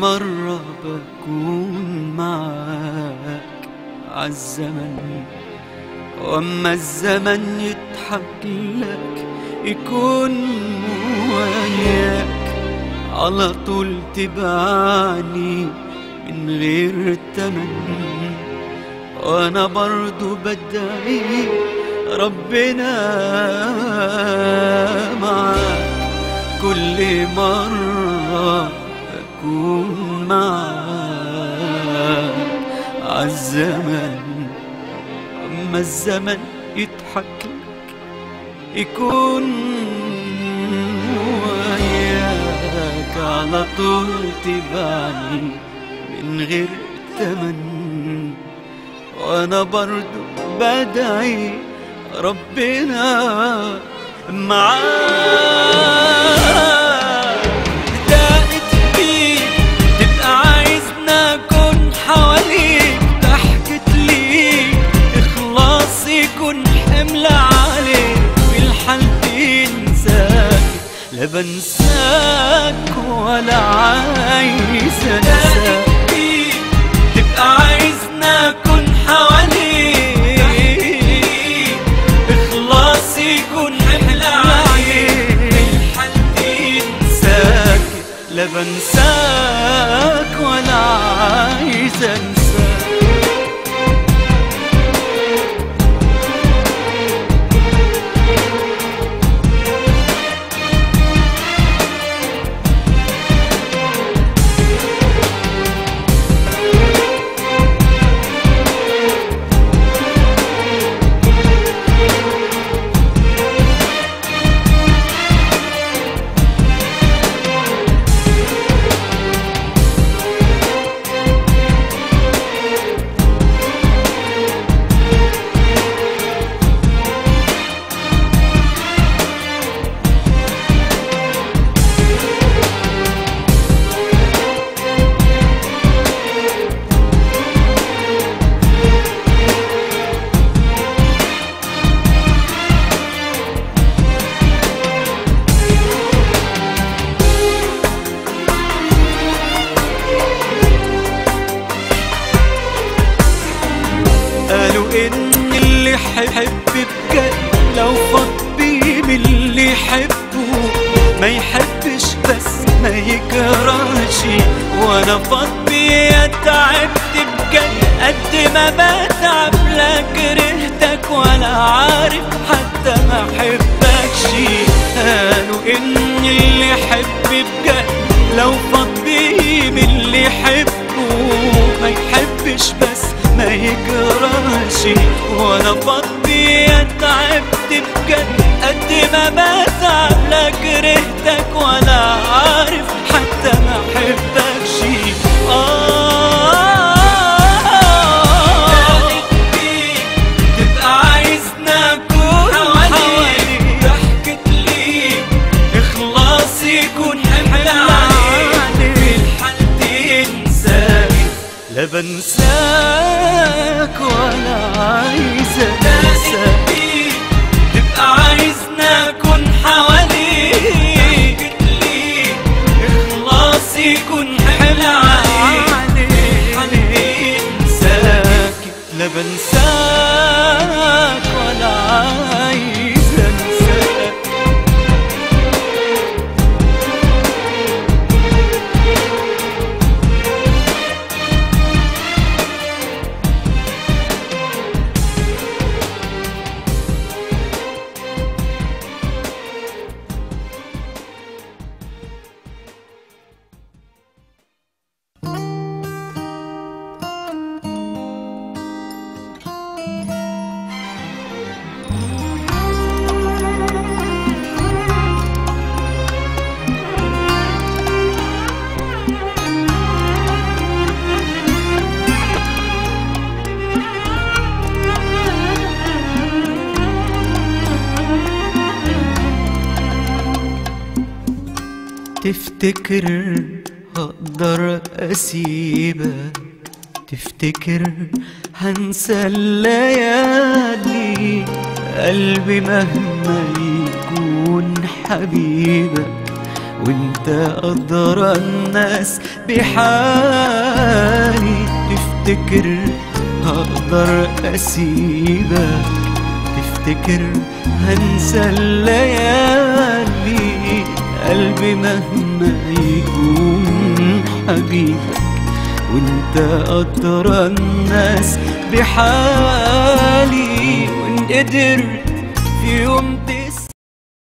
مرة بكون معاك عالزمن واما الزمن يضحك لك يكون وياك على طول تبعني من غير تمن وانا برضو بدعي ربنا معاك كل مرة أكون معاك عالزمن أما الزمن يضحك لك يكون وياك على طول تبعني من غير تمن وانا برضو بدعي ربنا معاك دقت بيك تبقى عايزنا اكون حواليك ضحكت ليك اخلاص يكون حمل عليك في الحالتين انساك لا بنساك ولا عايز انساك تبقى عايزنا اكون حواليك اخلاص يكون حمل عليك الحالتين انساك لا بنساك ولا عايز انساك قالوا ان اللي يحب بجد لو فاض بيه من اللي يحبه ما يحبش بس ما يكرهش وانا فاض بيه تعبت بجد قد ما بتعب لا كرهتك ولا عارف حتى ما احبكش قالوا ان اللي يحب بجد لو فاض بيه من اللي يحبه ما يحبش بس ما يكرهش وانا فضي تعبت بجد قد ما بتعب لا كرهتك ولا عارف حتى ما احبكش آه تبقى عايزنا اكون حواليك ضحكت ليك اخلاص يكون حمل عليك في الحالتين انساك لا بنساك ولا عايز انساك تبقى عايزنا اكون حواليك اخلاص يكون حمل عليك حالتين انساك لا بنساك ولا عايز انساك تفتكر هقدر اسيبك تفتكر هنسى الليالي قلبي مهما يكون حبيبك وانت أدرى الناس بحالي تفتكر هقدر أسيبك تفتكر هنسى الليالي قلبي مهما يكون حبيبك وانت أدرى الناس بحالي وان قدرت في يوم تس